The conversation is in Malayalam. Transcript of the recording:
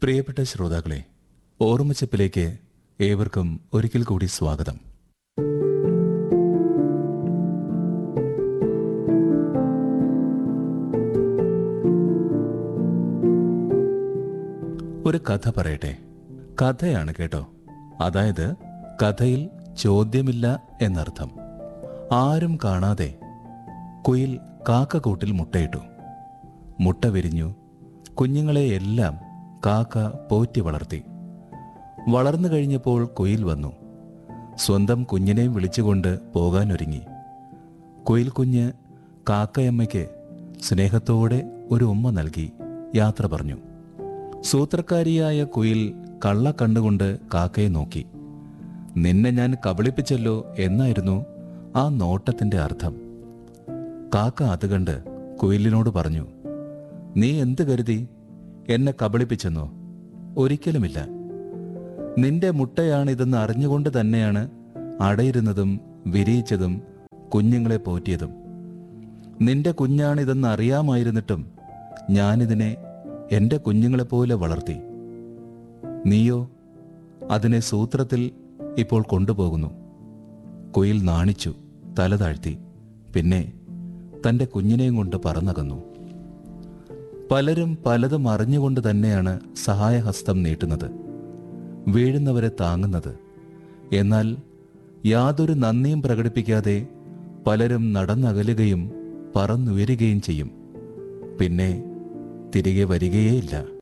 പ്രിയപ്പെട്ട ശ്രോതാക്കളെ ഓർമ്മച്ചപ്പിലേക്ക് ഏവർക്കും ഒരിക്കൽ കൂടി സ്വാഗതം ഒരു കഥ പറയട്ടെ കഥയാണ് കേട്ടോ അതായത് കഥയിൽ ചോദ്യമില്ല എന്നർത്ഥം ആരും കാണാതെ കുയിൽ കാക്കക്കൂട്ടിൽ മുട്ടയിട്ടു മുട്ട വിരിഞ്ഞു കുഞ്ഞുങ്ങളെ എല്ലാം കാക്ക പോറ്റി വളർത്തി വളർന്നു കഴിഞ്ഞപ്പോൾ കുയിൽ വന്നു സ്വന്തം കുഞ്ഞിനെയും വിളിച്ചുകൊണ്ട് പോകാനൊരുങ്ങി കുയിൽ കുഞ്ഞ് കാക്കയമ്മയ്ക്ക് സ്നേഹത്തോടെ ഒരു ഉമ്മ നൽകി യാത്ര പറഞ്ഞു സൂത്രക്കാരിയായ കുയിൽ കള്ള കണ്ടുകൊണ്ട് കാക്കയെ നോക്കി നിന്നെ ഞാൻ കബളിപ്പിച്ചല്ലോ എന്നായിരുന്നു ആ നോട്ടത്തിന്റെ അർത്ഥം കാക്ക അത് കണ്ട് കുയിലിനോട് പറഞ്ഞു നീ എന്ത് കരുതി എന്നെ കബളിപ്പിച്ചെന്നോ ഒരിക്കലുമില്ല നിന്റെ മുട്ടയാണിതെന്ന് അറിഞ്ഞുകൊണ്ട് തന്നെയാണ് അടയിരുന്നതും വിരിയിച്ചതും കുഞ്ഞുങ്ങളെ പോറ്റിയതും നിന്റെ കുഞ്ഞാണിതെന്ന് അറിയാമായിരുന്നിട്ടും ഞാനിതിനെ എന്റെ കുഞ്ഞുങ്ങളെപ്പോലെ വളർത്തി നീയോ അതിനെ സൂത്രത്തിൽ ഇപ്പോൾ കൊണ്ടുപോകുന്നു കുയിൽ നാണിച്ചു തല താഴ്ത്തി പിന്നെ തന്റെ കുഞ്ഞിനെയും കൊണ്ട് പറന്നകന്നു പലരും പലതും അറിഞ്ഞുകൊണ്ട് തന്നെയാണ് സഹായഹസ്തം നീട്ടുന്നത് വീഴുന്നവരെ താങ്ങുന്നത് എന്നാൽ യാതൊരു നന്ദിയും പ്രകടിപ്പിക്കാതെ പലരും നടന്നകലുകയും പറന്നുയരുകയും ചെയ്യും പിന്നെ തിരികെ വരികയേയില്ല